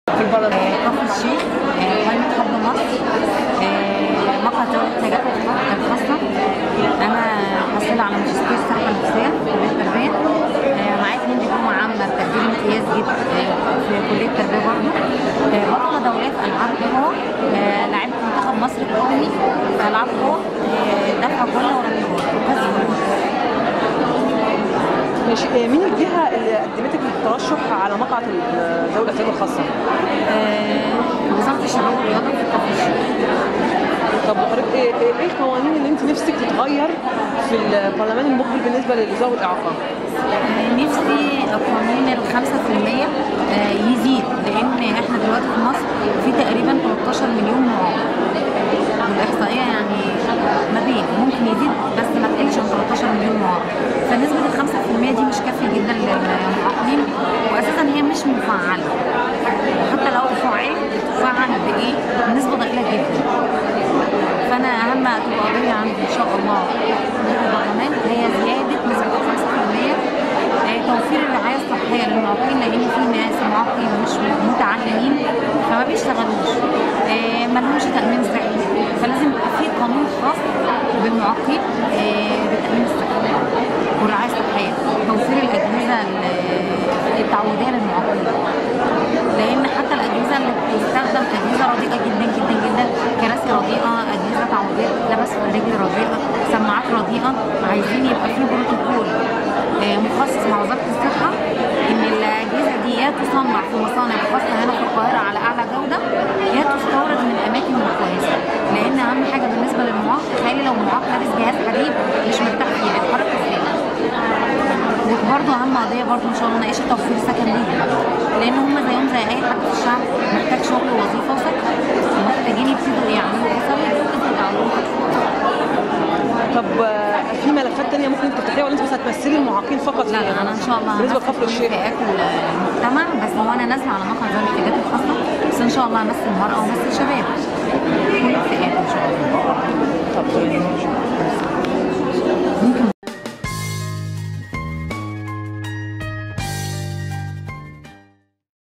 في البرلمان كفر الشيخ آه، قائمة حب مصر آه، مقهى ذوي الاحتياجات الخاصة أنا حاصلة على ماجستير صحة نفسية في كلية التربية آه، معايا اتنين دبلومة عامة بتقدير امتياز جدا آه، في كلية التربية برضه آه، بطلة دولية في ألعاب القوى آه، لعبت منتخب مصر القومي في ألعاب قوى آه، دفع كلة ورمي بس ماشي آه، مين الجهه اللي قدمتك للترشح على مقعد ال- ذوي الاحتياجات الخاصه؟ آه، وزارة الشباب والرياضة في كفر الشيخ طب حضرتك ايه ايه إيه القوانين اللي انت نفسك تتغير في البرلمان المقبل بالنسبه لذوي الاعاقه؟ نفسي قانون الخمسة في المية آه، يزيد لأن احنا دلوقتي في مصر في تقريبا 13 مليون معاق والإحصائية يعني ما بين ممكن يزيد بس ما تقلش عن 13 مليون معاق فنسبة الخمسة في المية دي مش كافية جدا للمعاقين وأساسا هي مش مفعلة وحتى لو فعلت تفعل بإيه؟ بنسبة ضئيلة جدا فانا اهم تبقى قضيه عندي ان شاء الله في البرلمان هي زياده نسبه 5% آه، توفير الرعايه الصحيه للمعاقين لان في ناس معاقين مش متعلمين فما بيشتغلوش آه، ما لهمش تامين صحي فلازم يبقى في قانون خاص بالمعاقين آه، بالتامين الصحي والرعايه الصحيه توفير الاجهزه ال- التعويضيه للمعاقين لان حتى الاجهزه اللي بتستخدم اجهزه رديئه جدا جدا جدا كراسي رديئه اجهزه تعويضيه بتتلبس في الرجل رديئه سماعات رديئه عايزين يبقى في بروتوكول آه، مخصص مع وزاره الصحه ان الاجهزه دي يا تصنع في مصانع خاصه هنا في القاهره على اعلى جوده يا تستورد من اماكن كويسه لان اهم حاجه بالنسبه للمعاق تخيلي لو معاق لابس جهاز حديد مش مرتاح فيه هيتحرك ازاي وبرضه اهم قضيه برضه ان شاء الله ناقشه توفير سكن ليهم لان هم زيهم زي اي حد في الشعب محتاج شغل ووظيفه وسكن ومحتاجين يبتدوا يعملوا اسر يبتدوا يعملوا طب آه، في ملفات تانية ممكن تفتحيها ولا انت بس هتمثلي المعاقين فقط؟ لا لا انا ان شاء الله بالنسبه همثل لكفر كل الشيخ فئات المجتمع بس هو انا نازله على مقهى ذوي الاحتياجات الخاصه بس ان شاء الله همثل المراه وامثل شباب كل الفئات ان شاء الله طب تمام